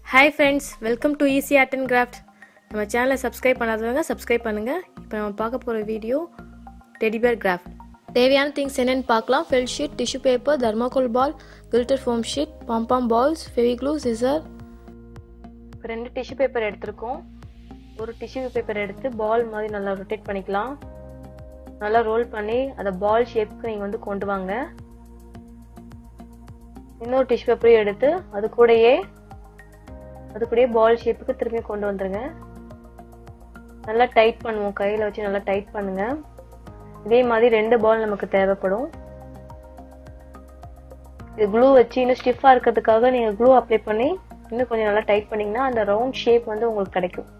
hi friends welcome to easy art and craft நம்ம சேனலை subscribe பண்ணாதவங்க சப்ஸ்கிரைப் பண்ணுங்கள் இப்போ நம்ம பார்க்க போகிற வீடியோ டெடிபேர் கிராஃப்ட் தேவையான திங்ஸ் என்னென்னு பார்க்கலாம் felt sheet tissue paper thermocol ball glitter foam sheet pompom balls Feviglue scissor இப்போ ரெண்டு டிஷ்யூ பேப்பர் எடுத்திருக்கோம் ஒரு டிஷ்யூ பேப்பர் எடுத்து பால் மாதிரி நல்லா ரொட்டேட் பண்ணிக்கலாம் நல்லா ரோல் பண்ணி அதை பால் ஷேப்புக்கு நீங்கள் வந்து கொண்டு வாங்க இன்னொரு டிஷ்யூ பேப்பரையும் எடுத்து அது கூடயே அது கூடயே பால் ஷேப்புக்கு திரும்பி கொண்டு வந்துருங்க நல்லா டைட் பண்ணுவோம் கையில் வச்சு நல்லா டைட் பண்ணுங்க இதே மாதிரி ரெண்டு பால் நமக்கு தேவைப்படும் இது க்ளூ வச்சு இன்னும் ஸ்டிஃபாக இருக்கிறதுக்காக நீங்கள் க்ளூ அப்ளை பண்ணி இன்னும் கொஞ்சம் நல்லா டைட் பண்ணிங்கன்னா அந்த ரவுண்ட் ஷேப் வந்து உங்களுக்கு கிடைக்கும்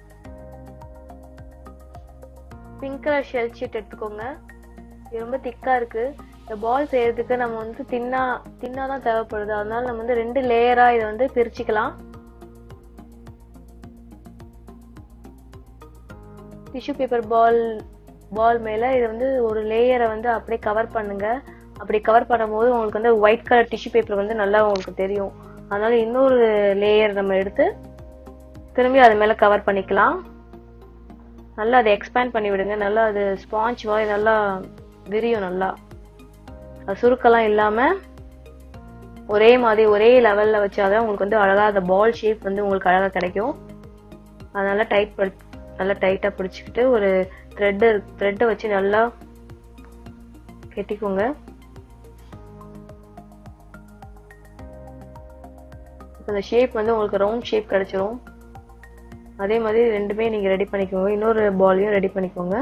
பிங்க் கலர் ஷெல் ஷீட் எடுத்துக்கோங்க இது ரொம்ப திக்காக இருக்குது இந்த பால் செய்யறதுக்கு நம்ம வந்து தின்னா தின்னா தான் தேவைப்படுது அதனால நம்ம வந்து ரெண்டு லேயரா இதை வந்து பிரிச்சுக்கலாம் டிஷ்யூ பேப்பர் பால் பால் மேல இதை வந்து ஒரு லேயரை வந்து அப்படியே கவர் பண்ணுங்க அப்படி கவர் பண்ணும்போது உங்களுக்கு வந்து ஒயிட் கலர் டிஷ்யூ பேப்பர் வந்து நல்லா உங்களுக்கு தெரியும் அதனால இன்னொரு லேயர் நம்ம எடுத்து திரும்பி அது மேல கவர் பண்ணிக்கலாம் நல்லா அதை எக்ஸ்பேண்ட் பண்ணி விடுங்க நல்லா அது ஸ்பாஞ்ச் மாதிரி நல்லா விரியும் நல்லா அது சுருக்கெல்லாம் இல்லாமல் ஒரே மாதிரி ஒரே லெவலில் வச்சாதான் உங்களுக்கு வந்து அழகாக அந்த பால் ஷேப் வந்து உங்களுக்கு அழகாக கிடைக்கும் அதனால டைட் நல்லா டைட்டாக பிடிச்சிக்கிட்டு ஒரு த்ரெட்டு த்ரெட்டை வச்சு நல்லா கெட்டிக்கோங்க அந்த ஷேப் வந்து உங்களுக்கு ரவுண்ட் ஷேப் கிடைச்சிரும் அதே மாதிரி ரெண்டுமே நீங்கள் ரெடி பண்ணிக்கோங்க இன்னொரு பாலையும் ரெடி பண்ணிக்கோங்க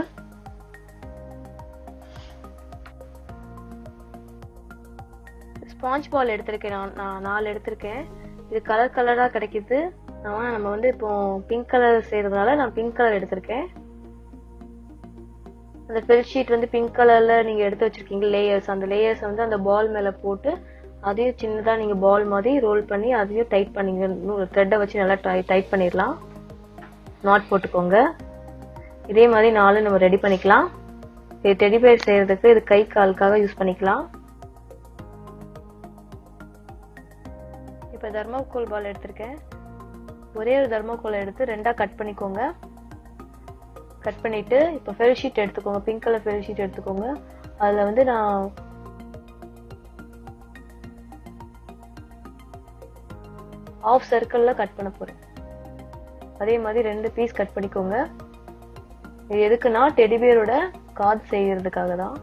ஸ்பாஞ்ச் பால் எடுத்திருக்கேன் நான் நான் நாலு எடுத்திருக்கேன் இது கலர் கலராக கிடைக்குது ஆனால் நம்ம வந்து இப்போ பிங்க் கலர் செய்கிறதுனால நான் பிங்க் கலர் எடுத்திருக்கேன் அந்த ஃபெல் ஷீட் வந்து பிங்க் கலரில் நீங்கள் எடுத்து வச்சுருக்கீங்க லேயர்ஸ் அந்த லேயர்ஸ் வந்து அந்த பால் மேலே போட்டு அதையும் சின்னதாக நீங்கள் பால் மாதிரி ரோல் பண்ணி அதையும் டைட் பண்ணிங்க த்ரெட்டை வச்சு நல்லா டை டைட் பண்ணிடலாம் நாட் போட்டுக்கோங்க இதே மாதிரி நாலு நம்ம ரெடி பண்ணிக்கலாம் இது டெடி பேர் செய்கிறதுக்கு இது கை காலுக்காக யூஸ் பண்ணிக்கலாம் இப்போ தர்மாக்கோல் பால் எடுத்திருக்கேன் ஒரே ஒரு தர்மாக்கோலை எடுத்து ரெண்டாக கட் பண்ணிக்கோங்க கட் பண்ணிவிட்டு இப்போ ஃபெல் ஷீட் எடுத்துக்கோங்க பிங்க் கலர் ஃபெல் ஷீட் எடுத்துக்கோங்க அதில் வந்து நான் ஆஃப் சர்க்கிளில் கட் பண்ண போகிறேன் அதே மாதிரி ரெண்டு பீஸ் கட் பண்ணிக்கோங்க இது எதுக்குன்னா டெடிபியரோட காது செய்கிறதுக்காக தான்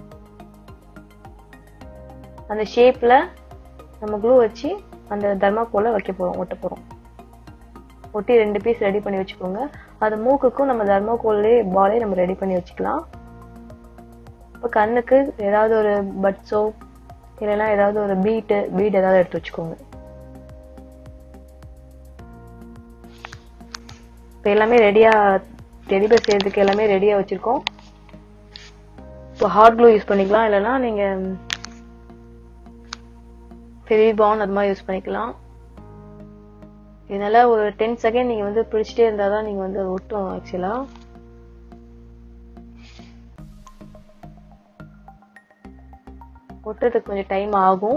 அந்த ஷேப்பில் நம்ம க்ளூ வச்சு அந்த தர்மாக்கோலை வைக்க போகிறோம் ஒட்ட போகிறோம் ஒட்டி ரெண்டு பீஸ் ரெடி பண்ணி வச்சுக்கோங்க அது மூக்குக்கும் நம்ம தர்மாக்கோல்லே பாலே நம்ம ரெடி பண்ணி வச்சுக்கலாம் இப்போ கண்ணுக்கு ஏதாவது ஒரு பட்ஸோ இல்லைன்னா ஏதாவது ஒரு பீட்டு பீட் ஏதாவது எடுத்து வச்சுக்கோங்க இப்போ எல்லாமே ரெடியாக டெலிபர் செய்யறதுக்கு எல்லாமே ரெடியாக வச்சுருக்கோம் இப்போ ஹாட் க்ளூ யூஸ் பண்ணிக்கலாம் இல்லைன்னா நீங்கள் ஃபெவிபான் அது மாதிரி யூஸ் பண்ணிக்கலாம் இதனால ஒரு டென் செகண்ட் நீங்கள் வந்து பிடிச்சிட்டே இருந்தால் தான் நீங்கள் வந்து ஒட்டும் ஆக்சுவலாக ஒட்டுறதுக்கு கொஞ்சம் டைம் ஆகும்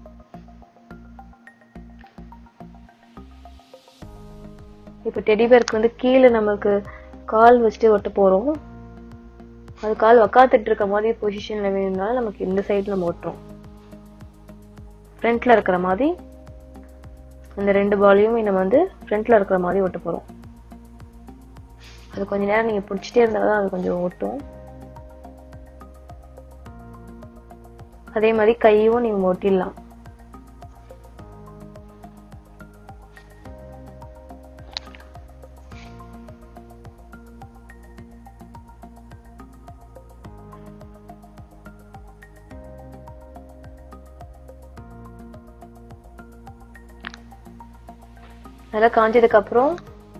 இப்போ டெடிபேருக்கு வந்து கீழே நமக்கு கால் வச்சுட்டு ஒட்ட போகிறோம் அது கால் உக்காத்துட்டு இருக்க மாதிரி பொசிஷனில் வேணும்னால நமக்கு இந்த சைடில் நம்ம ஒட்டுறோம் ஃப்ரண்ட்டில் இருக்கிற மாதிரி அந்த ரெண்டு பாலையும் நம்ம வந்து ஃப்ரண்ட்டில் இருக்கிற மாதிரி ஒட்ட போகிறோம் அது கொஞ்ச நேரம் நீங்கள் பிடிச்சிட்டே இருந்தால் தான் அது கொஞ்சம் ஒட்டும் அதே மாதிரி கையும் நீங்கள் ஒட்டிடலாம் நல்லா காஞ்சதுக்கு அப்புறம்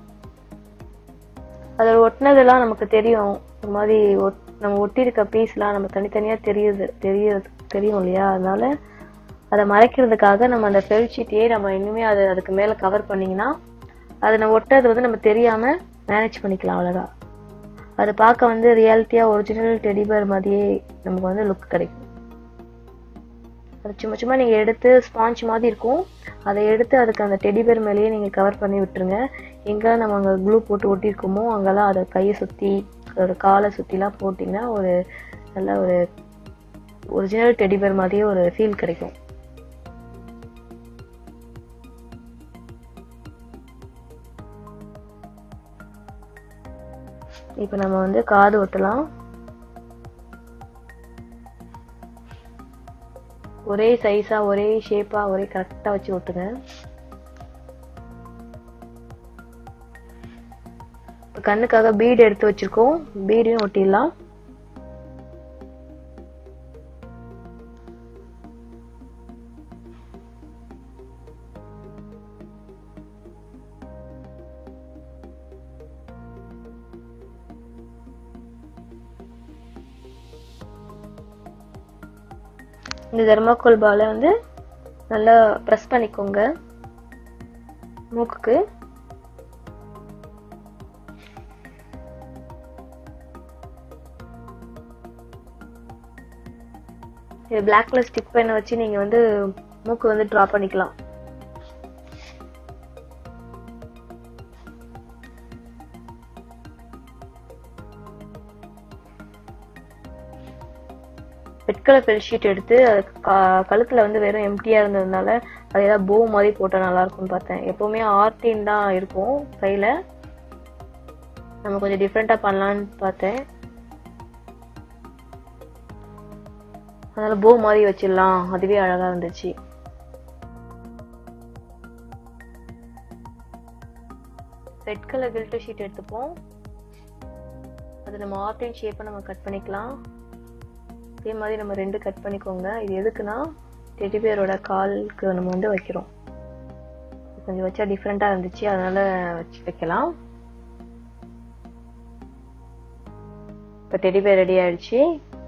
அதில் ஒட்டினதெல்லாம் நமக்கு தெரியும் ஒரு மாதிரி ஒட் நம்ம ஒட்டியிருக்க பீஸ்லாம் நம்ம தனித்தனியாக தெரியுது தெரியறது தெரியும் இல்லையா அதனால அதை மறைக்கிறதுக்காக நம்ம அந்த ஃபெல் ஷீட்டையே நம்ம இன்னுமே அதை அதுக்கு மேலே கவர் பண்ணிங்கன்னா அதை நம்ம ஒட்டது வந்து நம்ம தெரியாமல் மேனேஜ் பண்ணிக்கலாம் அவ்வளோதான் அது பார்க்க வந்து ரியாலிட்டியாக ஒரிஜினல் டெடிபர் மாதிரியே நமக்கு வந்து லுக் கிடைக்கும் அது சும்மா சும்மா நீங்கள் எடுத்து ஸ்பாஞ்ச் மாதிரி இருக்கும் அதை எடுத்து அதுக்கு அந்த டெடி பேர் மேலேயே நீங்கள் கவர் பண்ணி விட்டுருங்க எங்கெல்லாம் நம்ம அங்கே க்ளூ போட்டு ஒட்டியிருக்கோமோ அங்கெல்லாம் அதை கையை சுற்றி ஒரு காலை சுற்றிலாம் போட்டிங்கன்னா ஒரு நல்ல ஒரு ஒரிஜினல் டெடி பேர் மாதிரியே ஒரு ஃபீல் கிடைக்கும் இப்போ நம்ம வந்து காது ஒட்டலாம் ஒரே சைஸா ஒரே ஷேப்பா ஒரே கரெக்டா வச்சு ஒட்டுங்க இப்போ கண்ணுக்காக பீடு எடுத்து வச்சிருக்கோம் பீடையும் ஒட்டிடலாம் இந்த தெர்மாக்கோல் பாலை வந்து நல்லா ப்ரெஸ் பண்ணிக்கோங்க மூக்குக்கு இது பிளாக் கலர் ஸ்டிக் பெண்ணை வச்சு நீங்க வந்து மூக்கு வந்து ட்ரா பண்ணிக்கலாம் ரெட் கலர் பெட்ஷீட் எடுத்து அது க- கழுத்துல வந்து வெறும் எம்டியா இருந்ததுனால அது ஏதாவது போ மாதிரி போட்டா நல்லா இருக்கும்னு பார்த்தேன் எப்பவுமே ஆர்டின் தான் இருக்கும் கையில நம்ம கொஞ்சம் டிஃப்ரெண்டா பண்ணலாம்னு பார்த்தேன் அதனால போ மாதிரி வச்சிடலாம் அதுவே அழகா இருந்துச்சு ரெட் கலர் கில்டர் ஷீட் எடுத்துப்போம் அது நம்ம ஆர்டின் ஷேப்பை நம்ம கட் பண்ணிக்கலாம் இதே மாதிரி நம்ம ரெண்டு கட் பண்ணிக்கோங்க இது எதுக்குன்னா டெடி பேரோட காலுக்கு நம்ம வந்து வைக்கிறோம் கொஞ்சம் வச்சா டிஃப்ரெண்டா இருந்துச்சு அதனால வச்சு வைக்கலாம் இப்போ டெடி பேர் ரெடி ஆயிடுச்சு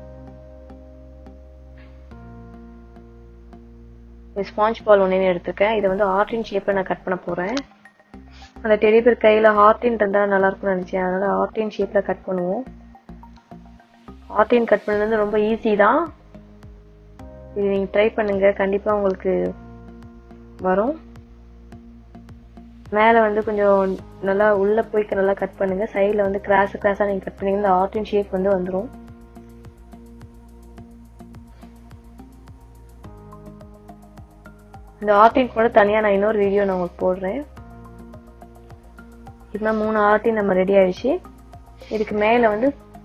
ஸ்பாஞ்ச் பால் ஒன்னே எடுத்திருக்கேன் இதை வந்து ஹார்டின் ஷேப்ல நான் கட் பண்ண போறேன் அந்த டெடி பேர் கையில ஹார்டின் இருந்தா நல்லா இருக்கும்னு நினைச்சேன் அதனால ஹார்டின் ஷேப்ல கட் பண்ணுவோம் ஆர்டின் கட் பண்ணது வந்து ரொம்ப ஈஸி தான் இது நீங்க ட்ரை பண்ணுங்க கண்டிப்பா உங்களுக்கு வரும் மேல வந்து கொஞ்சம் நல்லா உள்ள போய்க்கு நல்லா கட் பண்ணுங்க சைடுல வந்து கிராஸ் கிராஸா நீங்க கட் பண்ணீங்கன்னா இந்த ஆர்டின் ஷேப் வந்து வந்துரும் இந்த ஆர்டின் கூட தனியா நான் இன்னொரு வீடியோ நான் உங்களுக்கு போடுறேன் இப்போ மூணு ஆர்டின் நம்ம ரெடி ஆயிடுச்சு இதுக்கு மேல வந்து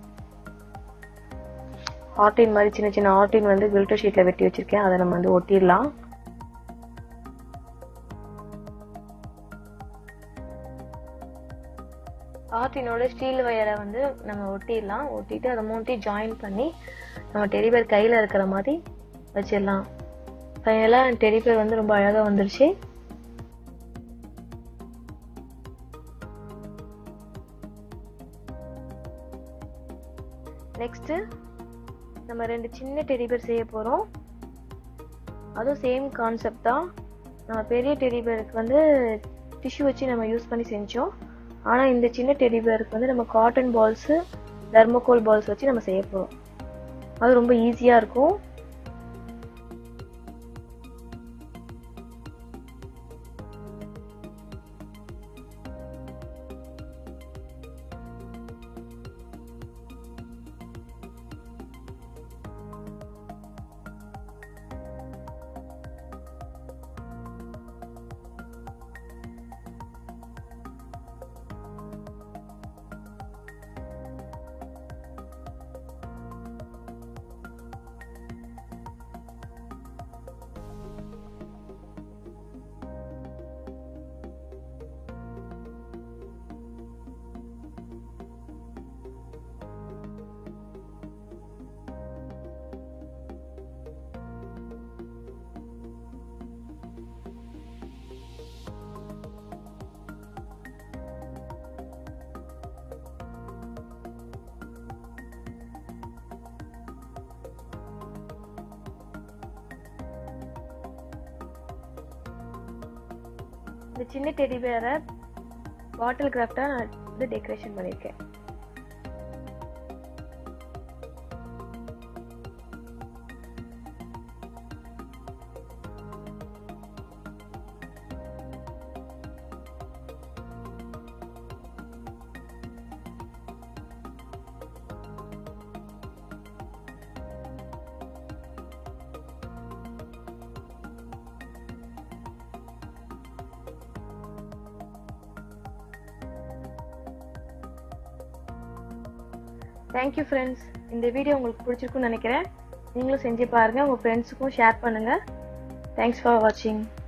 ஆர்டின் மாதிரி சின்ன சின்ன ஆர்டின் வந்து கில்டர் ஷீட்ல வெட்டி வச்சிருக்கேன் அதை நம்ம வந்து ஒட்டிடலாம் ஆர்டினோட ஸ்டீல் வயரை வந்து நம்ம ஒட்டிடலாம் ஒட்டிட்டு அதை மூணுத்தையும் ஜாயின் பண்ணி நம்ம டெடிபேர் கையில இருக்கிற மாதிரி வச்சிடலாம் ஃபைனலாக டெடிபேர் வந்து ரொம்ப அழகா வந்துருச்சு நெக்ஸ்ட் நம்ம ரெண்டு சின்ன டெடி பேர் செய்ய போறோம் அதுவும் சேம் கான்செப்ட் தான் நம்ம பெரிய டெடி பேருக்கு வந்து டிஷ்யூ வச்சு நம்ம யூஸ் பண்ணி செஞ்சோம் ஆனா இந்த சின்ன டெடி பேருக்கு வந்து நம்ம காட்டன் பால்ஸ் தர்மோகோல் பால்ஸ் வச்சு நம்ம செய்ய போறோம் அது ரொம்ப ஈஸியா இருக்கும் இந்த சின்ன டெடி பேரை பாட்டில் கிராஃப்டா நான் வந்து டெக்கரேஷன் பண்ணியிருக்கேன் தேங்க்யூ ஃப்ரெண்ட்ஸ் இந்த வீடியோ உங்களுக்கு பிடிச்சிருக்குன்னு நினைக்கிறேன் நீங்களும் செஞ்சு பாருங்க உங்க ஃப்ரெண்ட்ஸுக்கும் ஷேர் பண்ணுங்க தேங்க்ஸ் ஃபார் வாட்சிங்